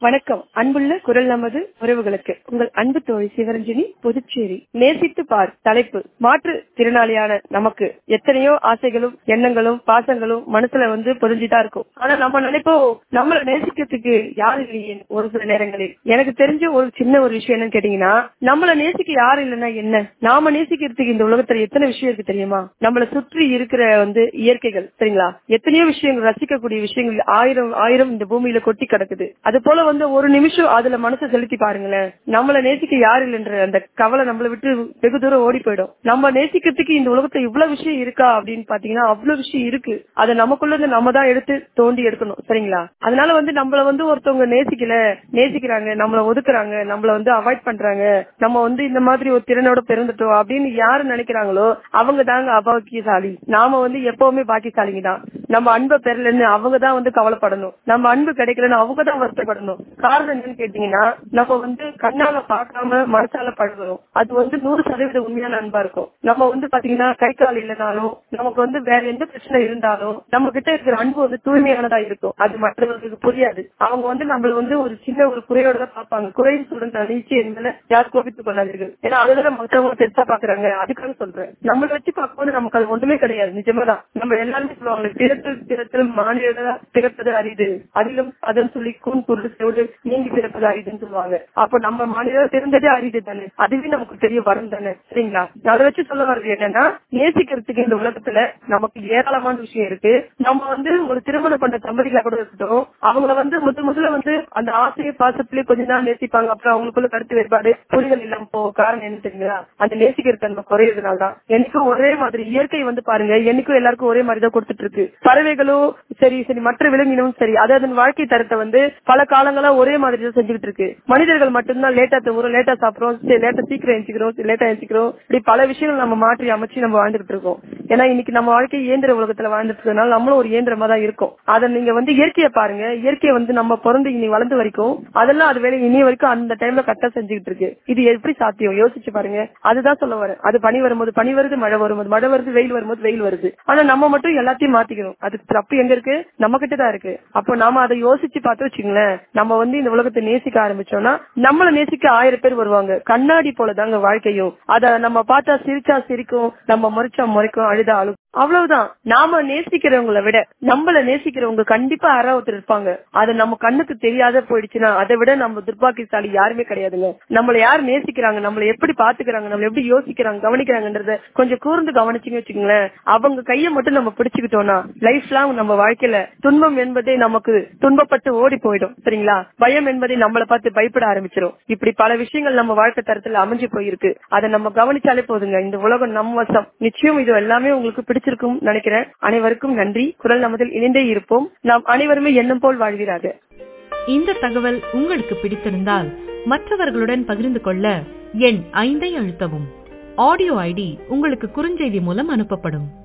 வணக்கம் அன்புள்ள குரல் நமது உறவுகளுக்கு உங்கள் அன்பு தோழி சிவரஞ்சனி புதுச்சேரி நேசித்து பார் தலைப்பு மாற்று திறனாளியான நமக்கு எத்தனையோ ஆசைகளும் எண்ணங்களும் பாசங்களும் மனசுல வந்து பொதிஞ்சுதான் இருக்கும் ஆனா நம்ம நினைப்போம் நம்மள நேசிக்கிறதுக்கு யாரு இல்லையே ஒரு சில நேரங்களில் எனக்கு தெரிஞ்ச ஒரு சின்ன ஒரு விஷயம் என்னன்னு கேட்டீங்கன்னா நம்மள நேசிக்க யாரு இல்லைன்னா என்ன நாம நேசிக்கிறதுக்கு இந்த உலகத்துல எத்தனை விஷயம் இருக்கு தெரியுமா நம்மள சுற்றி இருக்கிற வந்து இயற்கைகள் சரிங்களா எத்தனையோ விஷயங்கள் ரசிக்கக்கூடிய விஷயங்கள் ஆயிரம் ஆயிரம் இந்த பூமியில கொட்டி கிடக்குது அது போல வந்து ஒரு நிமிஷம் அதுல மனசை செலுத்தி பாருங்களேன் நம்மள நேசிக்க யாரு இல்லைன்ற அந்த கவலை நம்மளை விட்டு வெகு தூரம் ஓடி போயிடும் நம்ம நேசிக்கிறதுக்கு இந்த உலகத்துல இவ்வளவு விஷயம் இருக்கா அப்படின்னு பாத்தீங்கன்னா அவ்வளவு விஷயம் இருக்கு அதை நமக்குள்ள இருந்து நம்ம தான் எடுத்து தோண்டி எடுக்கணும் சரிங்களா அதனால வந்து நம்மள வந்து ஒருத்தவங்க நேசிக்கல நேசிக்கிறாங்க நம்மள ஒதுக்குறாங்க நம்மள வந்து அவாய்ட் பண்றாங்க நம்ம வந்து இந்த மாதிரி ஒரு திறனோட பிறந்துட்டோம் அப்படின்னு யாரு நினைக்கிறாங்களோ அவங்க தாங்க அபாக்கியசாலி நாம வந்து எப்பவுமே பாக்கியசாலிங்க தான் நம்ம அன்பை பெறலன்னு அவங்க தான் வந்து கவலைப்படணும் நம்ம அன்பு கிடைக்கலன்னு அவங்க தான் வருத்தப்படணும் காரணம் என்னன்னு கேட்டீங்கன்னா நம்ம வந்து கண்ணால பார்க்காம மனசால பழகுறோம் அது வந்து நூறு சதவீத உண்மையான அன்பா இருக்கும் நம்ம வந்து பாத்தீங்கன்னா கை கால் இல்லைனாலும் நமக்கு வந்து வேற எந்த பிரச்சனை இருந்தாலும் நம்ம கிட்ட இருக்கிற அன்பு வந்து தூய்மையானதா இருக்கும் அது மற்றவர்களுக்கு புரியாது அவங்க வந்து நம்மள வந்து ஒரு சின்ன ஒரு குறையோட தான் பார்ப்பாங்க குறைன்னு சொல்ற நிச்சயம் மேல யார் கோபித்துக் கொள்ளாதீர்கள் ஏன்னா அதுதான் மற்றவங்க பெருசா பாக்குறாங்க அதுக்காக சொல்றேன் நம்மள வச்சு பார்க்கும்போது நமக்கு அது ஒண்ணுமே கிடையாது நிஜமாதான் நம்ம எல்லாருமே சொல்லுவாங்க பிறத்தல் பிறத்தல் மாநில பிறப்பது அரிது அதிலும் அதன் சொல்லி கூன் பொருள் செவிடு நீங்கி பிறப்பது அரிதுன்னு சொல்லுவாங்க அப்ப நம்ம மாநிலம் பிறந்ததே அரிது தானே அதுவே நமக்கு தெரிய வரும் தானே சரிங்களா அதை வச்சு சொல்ல வர்றது என்னன்னா நேசிக்கிறதுக்கு இந்த உலகத்துல நமக்கு ஏராளமான விஷயம் இருக்கு நம்ம வந்து ஒரு திருமணம் பண்ண தம்பதிகளா கூட இருக்கட்டும் அவங்கள வந்து முத முதல்ல வந்து அந்த ஆசையை பாசத்திலேயே கொஞ்ச நாள் நேசிப்பாங்க அப்புறம் அவங்களுக்குள்ள கருத்து வேறுபாடு புரிதல் இல்லாம போ காரணம் என்ன தெரியுங்களா அந்த நேசிக்கிற தன்மை குறையறதுனால தான் என்னைக்கும் ஒரே மாதிரி இயற்கை வந்து பாருங்க என்னைக்கும் எல்லாருக்கும் ஒரே மாதிரி தான் கொடுத்துட்டு இருக்கு பறவைகளும் சரி சரி மற்ற விலங்கினமும் சரி அது அதன் வாழ்க்கை தரத்தை வந்து பல காலங்களா ஒரே மாதிரி தான் செஞ்சுக்கிட்டு இருக்கு மனிதர்கள் மட்டும்தான் லேட்டா தூங்குறோம் லேட்டா சாப்பிடுறோம் லேட்டா சீக்கிரம் எழுச்சிக்கிறோம் லேட்டா எழுச்சிக்கிறோம் இப்படி பல விஷயங்கள் நம்ம மாற்றி அமைச்சு நம்ம வாழ்ந்துகிட்டு இருக்கோம் ஏன்னா இன்னைக்கு நம்ம வாழ்க்கை இயந்திர உலகத்துல வாழ்ந்துட்டு இருக்கனால நம்மளும் ஒரு இயந்திரமா தான் இருக்கும் அதை நீங்க வந்து இயற்கையை பாருங்க இயற்கையை வந்து நம்ம பிறந்து இனி வளர்ந்து வரைக்கும் அதெல்லாம் அது வேலை இனி வரைக்கும் அந்த டைம்ல கரெக்டா செஞ்சுக்கிட்டு இருக்கு இது எப்படி சாத்தியம் யோசிச்சு பாருங்க அதுதான் சொல்ல வரேன் அது பனி வரும்போது பனி வருது மழை வரும்போது மழை வருது வெயில் வரும்போது வெயில் வருது ஆனா நம்ம மட்டும் எல்லாத்தையும் மாத்திக்கணும் அது தப்பு எங்க இருக்கு நம்ம கிட்ட தான் இருக்கு அப்போ நாம அதை யோசிச்சு பார்த்து வச்சுங்களேன் நம்ம வந்து இந்த உலகத்தை நேசிக்க ஆரம்பிச்சோம்னா நம்மள நேசிக்க ஆயிரம் பேர் வருவாங்க கண்ணாடி போலதாங்க வாழ்க்கையும் அத நம்ம பார்த்தா சிரிச்சா சிரிக்கும் நம்ம முறைச்சா முறைக்கும் அழுதா அழு அவ்வளவுதான் நாம நேசிக்கிறவங்களை விட நம்மள நேசிக்கிறவங்க கண்டிப்பா யாராவது இருப்பாங்க அது நம்ம கண்ணுக்கு தெரியாத போயிடுச்சுன்னா அதை விட நம்ம துர்பாக்கியசாலி யாருமே கிடையாதுங்க நம்மள யார் நேசிக்கிறாங்க நம்மள எப்படி பாத்துக்கிறாங்க நம்மள எப்படி யோசிக்கிறாங்க கவனிக்கிறாங்கன்றத கொஞ்சம் கூர்ந்து கவனிச்சுங்க வச்சுங்களேன் அவங்க கைய மட்டும் நம்ம பிடிச்சுக்கிட்டோம்னா லைஃப் லாங் நம்ம வாழ்க்கையில துன்பம் என்பதே நமக்கு துன்பப்பட்டு ஓடி போயிடும் சரிங்களா பயம் என்பதை நம்மளை பார்த்து பயப்பட ஆரம்பிச்சிடும் இப்படி பல விஷயங்கள் நம்ம வாழ்க்கை தரத்துல அமைஞ்சு போயிருக்கு அதை நம்ம கவனிச்சாலே போதுங்க இந்த உலகம் நம் வசம் நிச்சயம் இது எல்லாமே உங்களுக்கு பிடிச்சிருக்கும் நினைக்கிறேன் அனைவருக்கும் நன்றி குரல் நமதில் இணைந்தே இருப்போம் நாம் அனைவருமே எண்ணம் போல் வாழ்கிறாங்க இந்த தகவல் உங்களுக்கு பிடித்திருந்தால் மற்றவர்களுடன் பகிர்ந்து கொள்ள எண் ஐந்தை அழுத்தவும் ஆடியோ ஐடி உங்களுக்கு குறுஞ்செய்தி மூலம் அனுப்பப்படும்